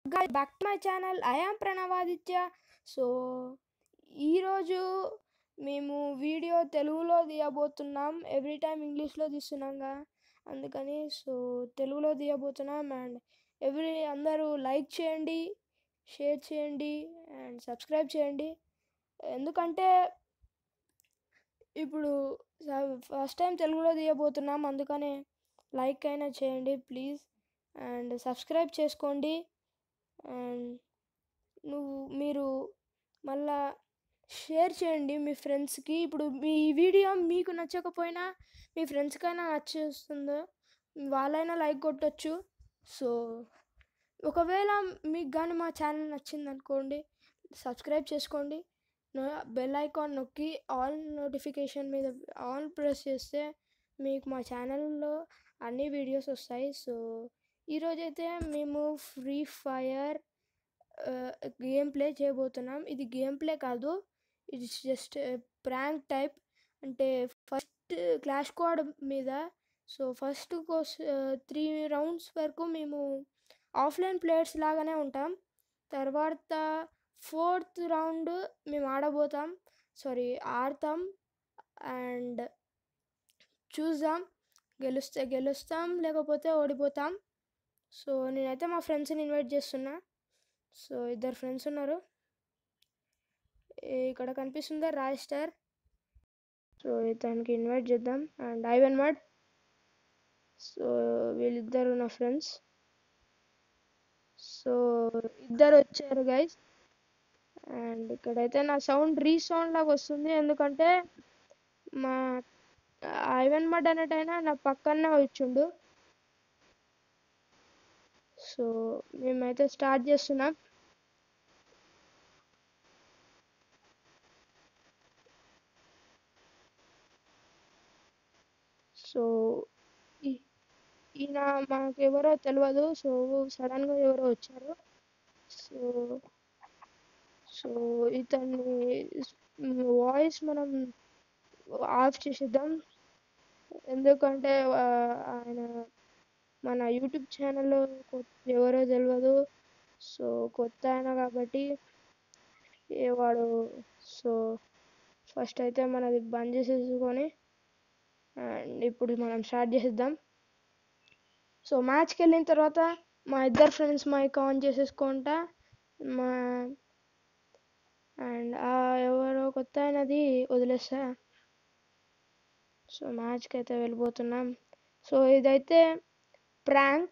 guys back to my channel i am Pranavaditya so ఈరోజు మేము video తెలుగులో తీయబోతున్నాం ఎవ్రీ టైం ఇంగ్లీష్లో తీస్తున్నాంగా అందుకని సో తెలుగులో తీయబోతున్నాం అండ్ ఎవ్రీ అందరూ లైక్ చేయండి షేర్ చేయండి అండ్ సబ్స్క్రైబ్ చేయండి ఎందుకంటే ఇప్పుడు ఫస్ట్ టైం తెలుగులో తీయబోతున్నాం అందుకనే లైక్ అయినా చేయండి ప్లీజ్ అండ్ సబ్స్క్రైబ్ చేసుకోండి అండ్ నువ్వు మీరు మళ్ళా షేర్ చేయండి మీ ఫ్రెండ్స్కి ఇప్పుడు మీ వీడియో మీకు నచ్చకపోయినా మీ ఫ్రెండ్స్కైనా నచ్చేస్తుందో వాళ్ళైనా లైక్ కొట్టచ్చు సో ఒకవేళ మీకు కానీ మా ఛానల్ నచ్చింది అనుకోండి సబ్స్క్రైబ్ చేసుకోండి బెల్ ఐకాన్ నొక్కి ఆల్ నోటిఫికేషన్ మీద ఆల్ ప్రెస్ చేస్తే మీకు మా ఛానల్లో అన్ని వీడియోస్ వస్తాయి సో ఈరోజైతే మేము ఫ్రీ ఫైర్ గేమ్ ప్లే చేయబోతున్నాం ఇది గేమ్ ప్లే కాదు ఇది జస్ట్ ప్రాంక్ టైప్ అంటే ఫస్ట్ క్లాష్ కోడ్ మీద సో ఫస్ట్ కోస్ త్రీ రౌండ్స్ వరకు మేము ఆఫ్లైన్ ప్లేయర్స్ లాగానే ఉంటాం తర్వాత ఫోర్త్ రౌండ్ మేము ఆడబోతాం సారీ ఆడతాం అండ్ చూద్దాం గెలుస్తే గెలుస్తాం లేకపోతే ఓడిపోతాం సో నేనైతే మా ఫ్రెండ్స్ని ఇన్వైట్ చేస్తున్నా సో ఇద్దరు ఫ్రెండ్స్ ఉన్నారు ఇక్కడ కనిపిస్తుందా రాజ్ స్టార్ సో ఇతనికి ఇన్వైట్ చేద్దాం అండ్ ఐవెన్ మడ్ సో వీళ్ళిద్దరు నా ఫ్రెండ్స్ సో ఇద్దరు వచ్చారు గైస్ అండ్ ఇక్కడైతే నా సౌండ్ రీసౌండ్ లాగా వస్తుంది ఎందుకంటే మా ఐవెన్ మడ్ అన్నట్టయినా నా పక్కనే వచ్చిండు సో మేమైతే స్టార్ట్ చేస్తున్నాం సో ఈయన మాకు ఎవరో తెలియదు సో సడన్గా ఎవరో వచ్చారు సో సో ఇతన్ని వాయిస్ మనం ఆఫ్ చేసేద్దాం ఎందుకంటే ఆయన మన యూట్యూబ్ ఛానల్లో ఎవరో తెలియదు సో కొత్త ఆయన కాబట్టి వాడు సో ఫస్ట్ అయితే మనది బంద్ చేసేసుకొని అండ్ ఇప్పుడు మనం స్టార్ట్ చేసేద్దాం సో మ్యాచ్కి వెళ్ళిన తర్వాత మా ఇద్దరు ఫ్రెండ్స్ మైక్ ఆన్ చేసేసుకుంటా మా అండ్ ఎవరో కొత్త అయినది వదిలేస్తా సో మ్యాచ్కి అయితే వెళ్ళిపోతున్నాం సో ఇదైతే ప్రాంక్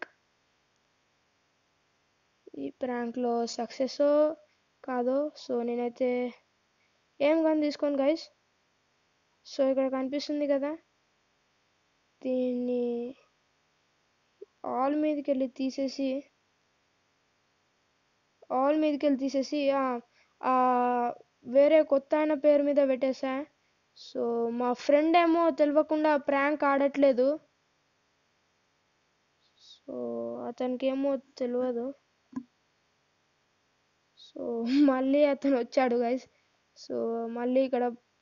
ఈ ప్రాంక్లో సక్సెస్ కాదో సో నేనైతే ఏం కానీ తీసుకోను గైస్ సో ఇక్కడ కనిపిస్తుంది కదా దీన్ని ఆల్ మీదకి వెళ్ళి తీసేసి ఆల్ మీదకి వెళ్ళి తీసేసి వేరే కొత్త ఆయన పేరు మీద పెట్టేసా సో మా ఫ్రెండ్ ఏమో తెలియకుండా ప్రాంక్ ఆడట్లేదు సో అతనికి ఏమో తెలియదు సో మళ్ళీ అతను వచ్చాడు గైస్ సో మళ్ళీ ఇక్కడ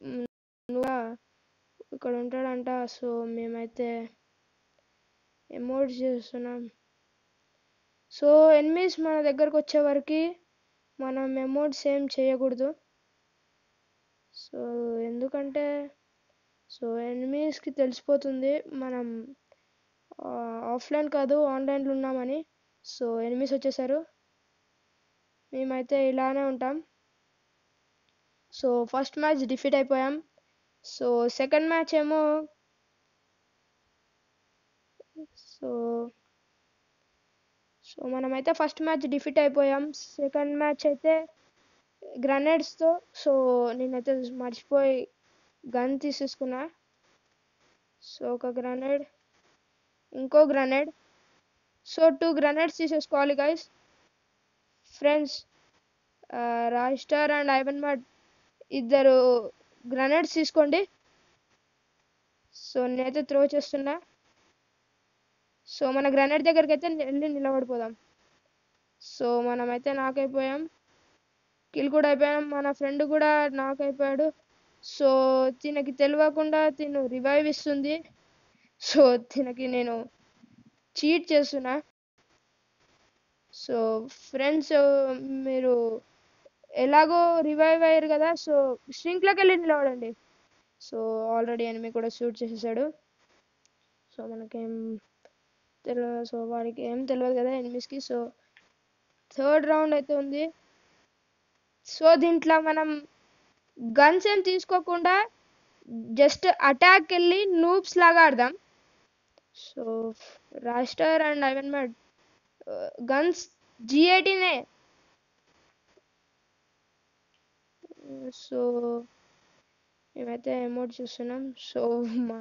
ఇక్కడ ఉంటాడంట సో మేమైతే ఎమోట్ చేస్తున్నాం సో ఎనిమిస్ మన దగ్గరకు వచ్చే వరకు మనం ఎమోట్స్ ఏం చేయకూడదు సో ఎందుకంటే సో ఎనిమీస్కి తెలిసిపోతుంది మనం ఆఫ్లైన్ కాదు ఆన్లైన్లో ఉన్నామని సో ఎనిమిస్ వచ్చేసారు మేమైతే ఇలానే ఉంటాం సో ఫస్ట్ మ్యాచ్ డిఫీట్ అయిపోయాం సో సెకండ్ మ్యాచ్ ఏమో సో సో మనమైతే ఫస్ట్ మ్యాచ్ డిఫీట్ అయిపోయాం సెకండ్ మ్యాచ్ అయితే గ్రనేడ్స్తో సో నేనైతే మర్చిపోయి గన్ తీసేసుకున్నా సో ఒక గ్రనేడ్ ఇంకో గ్రనేడ్ సో టూ గ్రనేడ్స్ తీసేసుకోవాలి guys friends Raj star and Ivan mad ఇద్దరు గ్రనేడ్స్ తీసుకోండి సో నేనైతే త్రో చేస్తున్నా సో మన గ్రనేడ్ దగ్గరికి అయితే వెళ్ళి నిలబడిపోదాం సో మనమైతే నాకైపోయాం కిల్ కూడా అయిపోయాం మన ఫ్రెండ్ కూడా నాకైపోయాడు సో తినకి తెలియకుండా తిను రివైవ్ ఇస్తుంది సో తినకి నేను చీట్ చేస్తున్నా సో ఫ్రెండ్స్ మీరు ఎలాగో రివైవ్ అయ్యారు కదా సో స్ట్రింక్లోకి వెళ్ళి నిలబడండి సో ఆల్రెడీ ఎనిమి కూడా షూట్ చేసేసాడు సో మనకేం తెలియదు సో వాడికి ఏం తెలియదు కదా ఎనిమిస్కి సో థర్డ్ రౌండ్ అయితే ఉంది సో దీంట్లో మనం గన్స్ ఏం తీసుకోకుండా జస్ట్ అటాక్ వెళ్ళి నూబ్స్ లాగా ఆడదాం so Raster and Ivan mad guns G ఎయిటీనే సో మేమైతే అమౌంట్ చూస్తున్నాం సో మా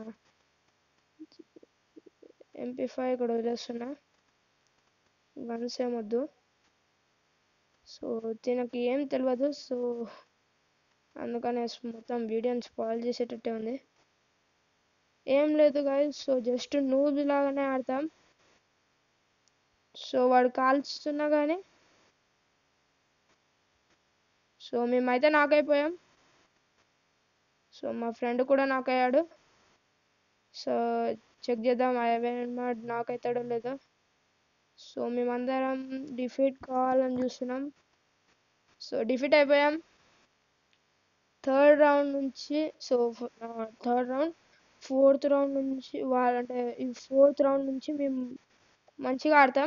ఎంపీ ఫైవ్ ఇక్కడ వదిలేస్తున్నా గన్స్ ఏమొద్దు సో దీనికి ఏం తెలియదు సో అందుకనే మొత్తం వీడియోని స్పాయిల్ చేసేటట్టే ఉంది ఏం లేదు గాయస్ సో జస్ట్ నూబ్ లాగానే ఆడతాం సో వాడు కాల్చుతున్నా కానీ సో మేమైతే నాక్ అయిపోయాం సో మా ఫ్రెండ్ కూడా నాక్ అయ్యాడు సో చెక్ చేద్దాం ఐవెన్ నాక్ అవుతాడో లేదో సో మేమందరం డిఫీట్ కావాలని చూస్తున్నాం సో డిఫీట్ అయిపోయాం థర్డ్ రౌండ్ నుంచి so third round fourth round నుంచి వాళ్ళంటే ఈ ఫోర్త్ రౌండ్ నుంచి మేము మంచిగా ఆడతాం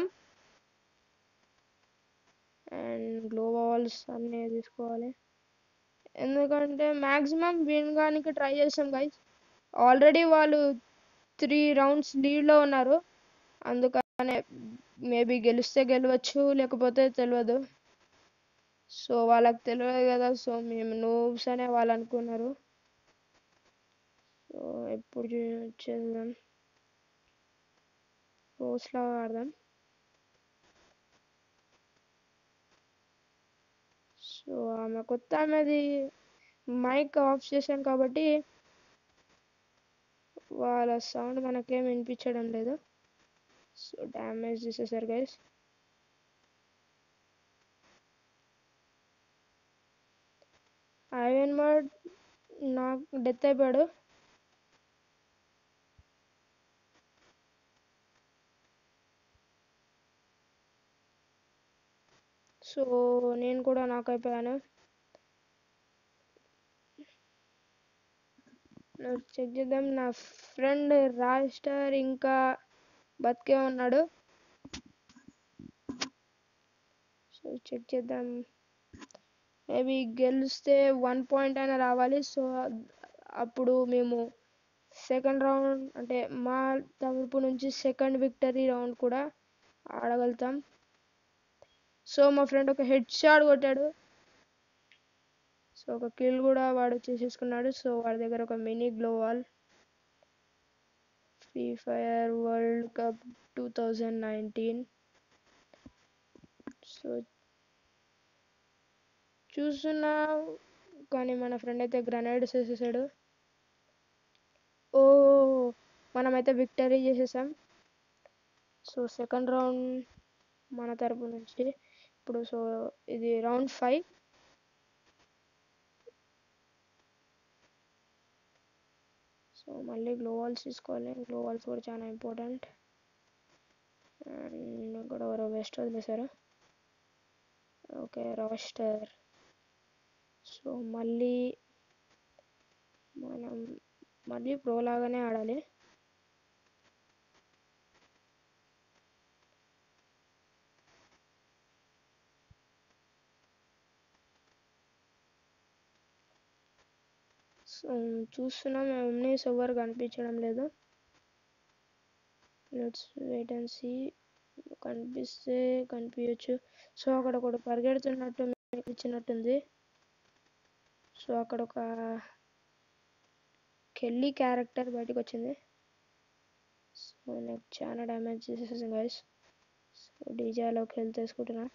అండ్ గ్లోబాల్స్ అన్నీ తీసుకోవాలి ఎందుకంటే మ్యాక్సిమం విన్ కానీ ట్రై చేస్తాం గైస్ ఆల్రెడీ వాళ్ళు త్రీ రౌండ్స్ లీడ్లో ఉన్నారు అందుకనే మేబీ గెలిస్తే గెలవచ్చు లేకపోతే తెలియదు సో వాళ్ళకి తెలియదు కదా సో మేము నూబ్స్ అనే వాళ్ళు అనుకున్నారు సో ఎప్పుడు చేద్దాం రోస్లా ఆడదాం సో ఆమె కొత్త ఆమెది మైక్ ఆఫ్ చేశాం కాబట్టి వాళ్ళ సౌండ్ మనకేం వినిపించడం లేదు సో డ్యామేజ్ చేసేసారు గైస్ ఐవెన్ మర్డ్ నాకు డెత్ అయిపోయాడు సో నేను కూడా నాకు అయిపోయాను చెక్ చేద్దాం నా ఫ్రెండ్ రాస్టర్ ఇంకా బతికే ఉన్నాడు సో చెక్ చేద్దాం మేబీ గెలిస్తే వన్ పాయింట్ అయినా రావాలి సో అప్పుడు మేము సెకండ్ రౌండ్ అంటే మా తరపు నుంచి సెకండ్ విక్టరీ రౌండ్ కూడా ఆడగలుగుతాం సో మా ఫ్రెండ్ ఒక హెడ్ షాట్ కొట్టాడు సో ఒక కిల్ కూడా వాడు చేసేసుకున్నాడు సో వాడి దగ్గర ఒక mini gloo wall free fire world cup two thousand nineteen so చూస్తున్నా కానీ మన ఫ్రెండ్ అయితే గ్రనేడ్స్ వేసేసాడు ఓ మనమైతే విక్టరీ చేసేసాం సో సెకండ్ రౌండ్ మన తరపు నుంచి ఇప్పుడు సో ఇది రౌండ్ ఫైవ్ సో మళ్ళీ గ్లోవాల్స్ తీసుకోవాలి గ్లోవాల్స్ కూడా చాలా ఇంపార్టెంట్ అండ్ ఇక్కడ ఎవరో వెస్ట్ వదిలేశారు ఓకే రాస్టర్ సో మళ్ళీ మనం మళ్ళీ ప్రో లాగానే ఆడాలి సో చూస్తున్నాం ఎమ్నీస్ ఎవరు కనిపించడం లేదు లెట్స్ వెయిట్ అండ్ సీ కనిపిస్తే కనిపించచ్చు సో అక్కడ ఒకటి పరిగెడుతున్నట్టు ఇచ్చినట్టుంది సో అక్కడ ఒక కెల్లీ క్యారెక్టర్ బయటకు వచ్చింది సో నాకు చాలా డ్యామేజ్ చేసేసింది గైస్ సో డీజేలోకి హెల్త్ వేసుకుంటున్నా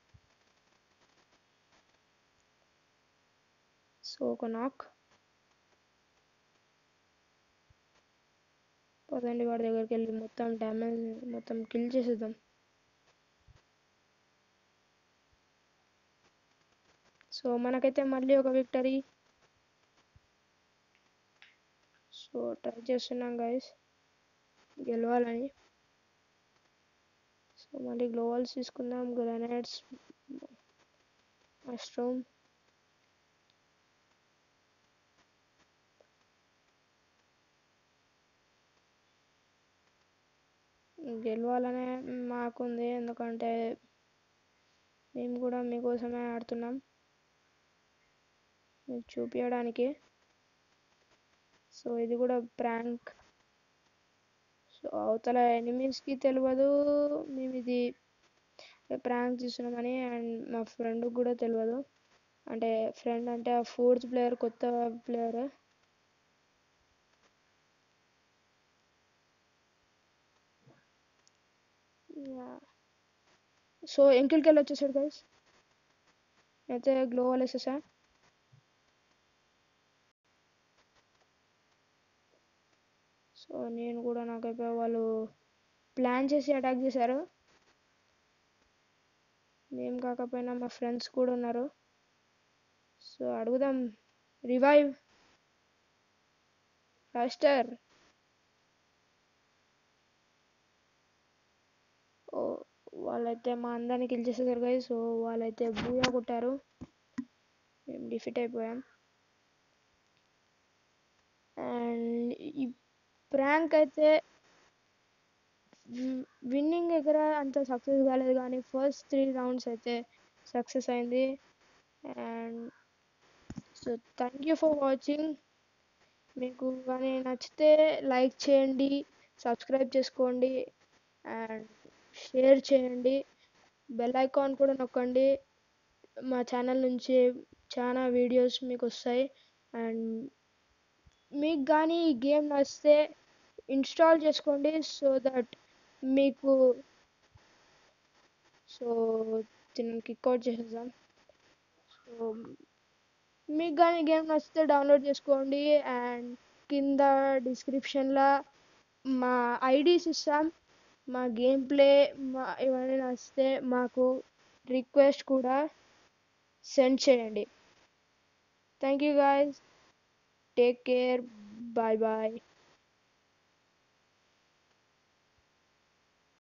సో ఒక నాక్ పదండి వాడి దగ్గరికి వెళ్ళి మొత్తం డ్యామేజ్ మొత్తం కిల్ చేసేద్దాం సో మనకైతే మళ్ళీ ఒక విక్టరీ సో ట్రై చేస్తున్నాం గైస్ గెలవాలని సో సో మళ్ళీ గ్లోవల్స్ తీసుకుందాం గ్రనైట్స్ మష్రూమ్ గెలవాలనే మాకుంది ఎందుకంటే మేము కూడా మీకోసమే ఆడుతున్నాం మీకు చూపించడానికి సో ఇది కూడా ప్రాంక్ సో అవతల ఎనిమీస్కి తెలియదు మేము ఇది ప్రాంక్ చేస్తున్నామని అండ్ మా ఫ్రెండ్కి కూడా తెలియదు అంటే ఫ్రెండ్ అంటే ఆ ఫోర్త్ ప్లేయర్ కొత్త ప్లేయర్ సో ఎంకిల్కి వెళ్ళి వచ్చేసాడు గైస్ అయితే గ్లోవల్ వేసేసా సో నేను కూడా నాకైతే వాళ్ళు ప్లాన్ చేసి అటాక్ చేశారు మేము కాకపోయినా మా ఫ్రెండ్స్ కూడా ఉన్నారు సో అడుగుదాం రివైవ్ ఫాస్టర్ ఓ వాళ్ళైతే మా అందరిని కిల్ చేసేసారు కదా సో వాళ్ళైతే బూయా కొట్టారు మేము డిఫీట్ అయిపోయాం అండ్ ఈ ప్రాంక్ అయితే విన్నింగ్ దగ్గర అంత సక్సెస్ కాలేదు కానీ ఫస్ట్ త్రీ రౌండ్స్ అయితే సక్సెస్ అయింది and so thank you for watching మీకు కానీ నచ్చితే లైక్ చేయండి సబ్స్క్రైబ్ చేసుకోండి అండ్ షేర్ చేయండి బెల్ ఐకాన్ కూడా నొక్కండి మా ఛానల్ నుంచి చాలా వీడియోస్ మీకు వస్తాయి అండ్ మీకు కానీ ఈ గేమ్ నచ్చితే ఇన్స్టాల్ చేసుకోండి సో దట్ మీకు సో దీన్ని కిక్అవుట్ చేసేద్దాం సో మీకు కానీ గేమ్ నచ్చితే డౌన్లోడ్ చేసుకోండి అండ్ కింద డిస్క్రిప్షన్లో మా ఐడీస్ ఇస్తాం మా గేమ్ ప్లే మా ఇవన్నీ నచ్చితే మాకు రిక్వెస్ట్ కూడా సెండ్ చేయండి thank you guys take care bye bye